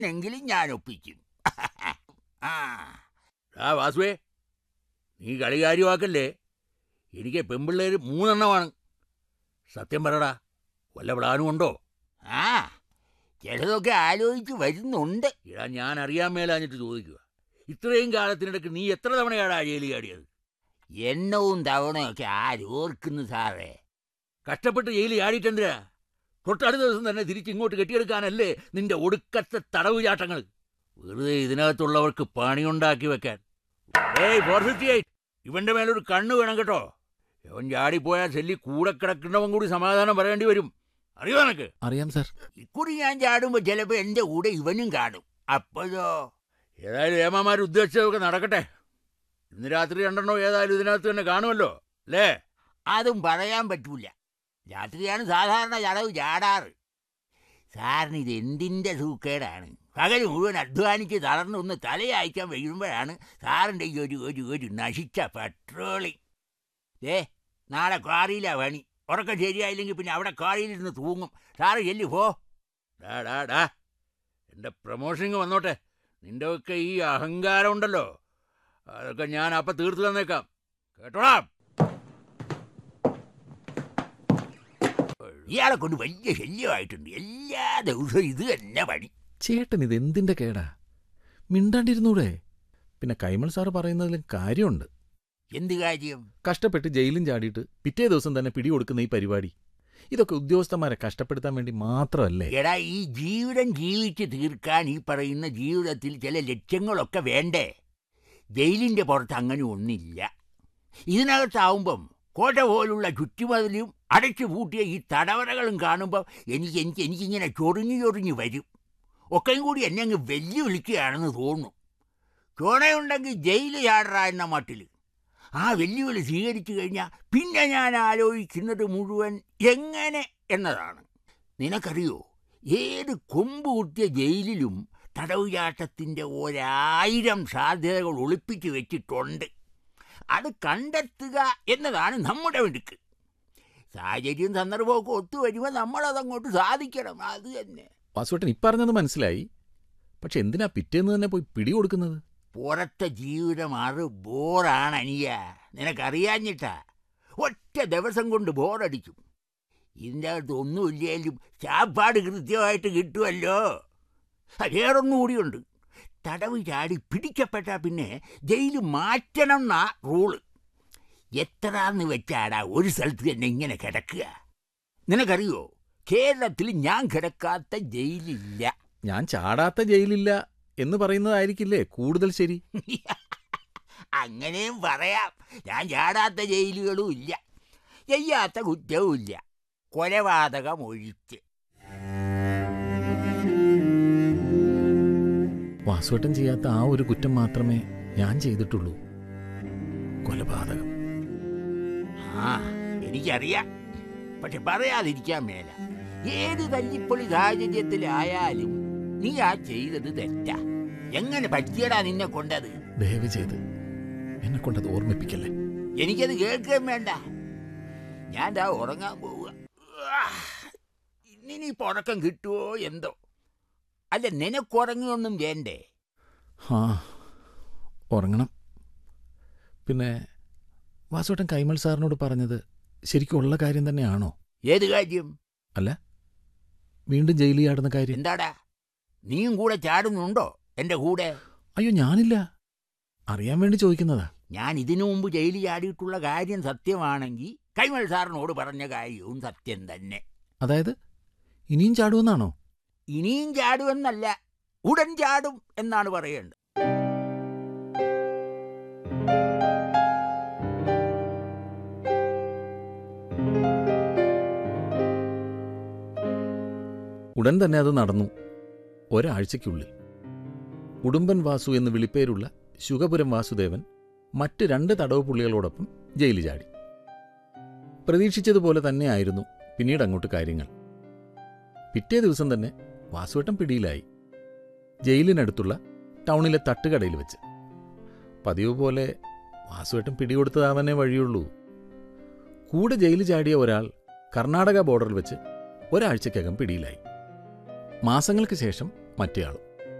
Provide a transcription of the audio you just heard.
എങ്കിലും ഞാൻ ഒപ്പിക്കും ആ ആ വാസുവേ നീ കളി കാര്യമാക്കല്ലേ എനിക്ക് പെമ്പിള്ളേര് മൂന്നെണ്ണമാണ് സത്യം പറടാ വല്ല പ്ലാനും ഉണ്ടോ ആ ചിലതൊക്കെ ആലോചിച്ച് വരുന്നുണ്ട് ഇടാ ഞാൻ അറിയാൻ മേലാഞ്ഞിട്ട് ചോദിക്കുക ഇത്രയും കാലത്തിനിടയ്ക്ക് നീ എത്ര തവണയാടാ ജയിലിൽ ചാടിയത് എണ്ണവും തവണയൊക്കെ ആരോർക്കുന്നു സാറേ കഷ്ടപ്പെട്ട് ജയിലിൽ ചാടിയിട്ടെന്തിനാ തൊട്ടടുത്ത ദിവസം തന്നെ തിരിച്ച് ഇങ്ങോട്ട് കെട്ടിയെടുക്കാനല്ലേ നിന്റെ ഒടുക്കത്തെ തടവ് ചാട്ടങ്ങൾ വെറുതെ ഇതിനകത്തുള്ളവർക്ക് പണിയുണ്ടാക്കി വെക്കാൻ ഏയ് ഫോർ ഫിഫ്റ്റി എയ്റ്റ് ഇവന്റെ മേലൊരു കണ്ണ് വേണം കേട്ടോ ഇവൻ ചാടിപ്പോയാൽ ചെല്ലി കൂടെ കിടക്കുന്നവൻ കൂടി സമാധാനം പറയേണ്ടി വരും അറിയോ നിനക്ക് അറിയാം സാർ ഇക്കുറി ഞാൻ ചാടുമ്പോ ചിലപ്പോ എന്റെ കൂടെ ഇവനും കാണും അപ്പോഴോ ഏതായാലും ഏമാമാർ ഉദ്ദേശിച്ചതൊക്കെ നടക്കട്ടെ ഇന്ന് രാത്രി രണ്ടെണ്ണോ ഏതായാലും ഇതിനകത്ത് തന്നെ കാണുമല്ലോ അല്ലേ അതും പറയാൻ പറ്റൂല രാത്രിയാണ് സാധാരണ ചടവ് ചാടാറ് സാറിന് ഇത് എന്തിന്റെ സൂക്കേടാണ് പകൽ മുഴുവൻ അധ്വാനിച്ച് തളർന്ന് ഒന്ന് തലയായിക്കാൻ കഴിയുമ്പോഴാണ് സാറിൻ്റെ ഈ ഒരു ഒരു ഒരു നശിച്ച പെട്രോളിങ് ഏ നാളെ കാറിയിലാ പണി ഉറക്കം ശരിയായില്ലെങ്കിൽ പിന്നെ അവിടെ കാറിയിലിരുന്ന് തൂങ്ങും സാറ് ചെല്ലു പോ ഡാ ഡാ ഡാ എൻ്റെ പ്രമോഷനിങ് വന്നോട്ടെ നിന്റെ ഒക്കെ ഈ അഹങ്കാരം ഉണ്ടല്ലോ അതൊക്കെ ഞാൻ അപ്പം തീർത്തു തന്നേക്കാം കേട്ടോടാ ഇയാളെ കൊണ്ട് വലിയ ശല്യമായിട്ടുണ്ട് എല്ലാ ദിവസവും ഇത് തന്നെ പണി ചേട്ടൻ ഇത് എന്തിന്റെ കേടാ മിണ്ടാണ്ടിരുന്നൂടെ പിന്നെ കൈമൾ സാറ് പറയുന്നതിലും കാര്യമുണ്ട് എന്ത് കാര്യം കഷ്ടപ്പെട്ട് ജയിലും ചാടിയിട്ട് പിറ്റേ ദിവസം തന്നെ പിടികൊടുക്കുന്ന ഈ പരിപാടി ഇതൊക്കെ ഉദ്യോഗസ്ഥന്മാരെ കഷ്ടപ്പെടുത്താൻ വേണ്ടി മാത്രമല്ലേ എടാ ഈ ജീവിതം ജീവിച്ച് തീർക്കാൻ ഈ പറയുന്ന ജീവിതത്തിൽ ചില ലക്ഷ്യങ്ങളൊക്കെ വേണ്ടേ ജയിലിന്റെ പുറത്ത് അങ്ങനെ ഒന്നില്ല ഇതിനകത്താവുമ്പം കോട്ട പോലുള്ള ചുറ്റുമതിലും അടച്ചു പൂട്ടിയ ഈ തടവറകളും കാണുമ്പോൾ എനിക്ക് എനിക്ക് എനിക്കിങ്ങനെ ചൊറിഞ്ഞു ചൊറിഞ്ഞു വരും ഒക്കെയും കൂടി എന്നെ അങ്ങ് വെല്ലുവിളിക്കുകയാണെന്ന് തോന്നുന്നു ചുണയുണ്ടെങ്കിൽ ജയിൽ ചാടറ എന്ന മട്ടിൽ ആ വെല്ലുവിളി സ്വീകരിച്ചു കഴിഞ്ഞാൽ പിന്നെ ഞാൻ ആലോചിക്കുന്നത് മുഴുവൻ എങ്ങനെ എന്നതാണ് നിനക്കറിയോ ഏത് കൊമ്പ് കുത്തിയ ജയിലിലും തടവുചാട്ടത്തിൻ്റെ ഒരായിരം സാധ്യതകൾ ഒളിപ്പിച്ചു വെച്ചിട്ടുണ്ട് അത് കണ്ടെത്തുക എന്നതാണ് നമ്മുടെ മിടുക്ക് സാഹചര്യം സന്ദർഭമൊക്കെ ഒത്തുവരുമ്പോൾ നമ്മളതങ്ങോട്ട് സാധിക്കണം അത് തന്നെ വാസുവേട്ടൻ ഇപ്പറഞ്ഞത് മനസ്സിലായി പക്ഷെ എന്തിനാ പിറ്റേന്ന് തന്നെ പോയി പിടികൊടുക്കുന്നത് പുറത്തെ ജീവിതം അറ് ബോറാണ് അനിയ നിനക്കറിയാഞ്ഞിട്ടാ ഒറ്റ ദിവസം കൊണ്ട് ബോറടിക്കും ഇതിൻ്റെ അകത്ത് ഒന്നുമില്ലേലും ചാപ്പാട് കൃത്യമായിട്ട് കിട്ടുമല്ലോ വേറൊന്നും കൂടിയുണ്ട് തടവ് ചാടി പിടിക്കപ്പെട്ടാൽ പിന്നെ ജയിൽ മാറ്റണം എന്നാ റൂള് എത്രാന്ന് വെച്ചാടാ ഒരു സ്ഥലത്ത് തന്നെ ഇങ്ങനെ കിടക്കുക നിനക്കറിയോ കേരളത്തിൽ ഞാൻ കിടക്കാത്ത ജയിലില്ല ഞാൻ ചാടാത്ത ജയിലില്ല എന്ന് പറയുന്നതായിരിക്കില്ലേ കൂടുതൽ ശരി അങ്ങനെയും പറയാം ഞാൻ ചാടാത്ത ജയിലുകളും ഇല്ല ചെയ്യാത്ത കുറ്റവും ഇല്ല കൊലപാതകം ഒഴിച്ച് വാസുവേട്ടൻ ചെയ്യാത്ത ആ ഒരു കുറ്റം മാത്രമേ ഞാൻ ചെയ്തിട്ടുള്ളൂ കൊലപാതകം ആ എനിക്കറിയാം പക്ഷെ പറയാതിരിക്കാൻ മേല ഏത് തല്ലിപ്പൊളി സാഹചര്യത്തിലായാലും നീ ആ ചെയ്തത് തെറ്റാ എങ്ങനെ പറ്റിയടാ നിന്നെ കൊണ്ടത് ദയവ് ചെയ്ത് എന്നെ കൊണ്ടത് ഓർമ്മിപ്പിക്കല്ലേ എനിക്കത് കേൾക്കാൻ വേണ്ട ഞാൻ ദാ ഉറങ്ങാൻ പോവുക ഇന്നിനിപ്പോ ഉറക്കം കിട്ടുമോ എന്തോ അല്ല നിനക്കുറങ്ങിയൊന്നും വേണ്ടേ ആ ഉറങ്ങണം പിന്നെ വാസുവേട്ടൻ കൈമൾ സാറിനോട് പറഞ്ഞത് ശരിക്കും ഉള്ള കാര്യം തന്നെയാണോ ഏത് കാര്യം വീണ്ടും ജയിലിൽ ചാടുന്ന കാര്യം എന്താടാ നീയും കൂടെ ചാടുന്നുണ്ടോ എന്റെ കൂടെ അയ്യോ ഞാനില്ല അറിയാൻ വേണ്ടി ചോദിക്കുന്നതാ ഞാൻ ഇതിനു മുമ്പ് ജയിലിൽ ചാടിയിട്ടുള്ള കാര്യം സത്യമാണെങ്കിൽ കൈമൾ സാറിനോട് പറഞ്ഞ കാര്യവും സത്യം തന്നെ അതായത് ഇനിയും ചാടുമെന്നാണോ ഇനിയും ചാടുമെന്നല്ല ഉടൻ ചാടും എന്നാണ് പറയേണ്ടത് ഉടൻ തന്നെ അത് നടന്നു ഒരാഴ്ചയ്ക്കുള്ളിൽ ഉടുമ്പൻ വാസു എന്ന് വിളിപ്പേരുള്ള ശുഗപുരം വാസുദേവൻ മറ്റ് രണ്ട് തടവ് പുള്ളികളോടൊപ്പം ജയിലിൽ ചാടി പ്രതീക്ഷിച്ചതുപോലെ തന്നെയായിരുന്നു പിന്നീട് അങ്ങോട്ട് കാര്യങ്ങൾ പിറ്റേ ദിവസം തന്നെ വാസുവേട്ടൻ പിടിയിലായി ജയിലിനടുത്തുള്ള ടൗണിലെ തട്ടുകടയിൽ വെച്ച് പതിവ് പോലെ വാസുവേട്ടൻ പിടികൊടുത്തതാവാനേ വഴിയുള്ളൂ കൂടെ ജയിലിൽ ചാടിയ ഒരാൾ കർണാടക ബോർഡറിൽ വെച്ച് ഒരാഴ്ചക്കകം പിടിയിലായി മാസങ്ങൾക്ക് ശേഷം മറ്റേയാളും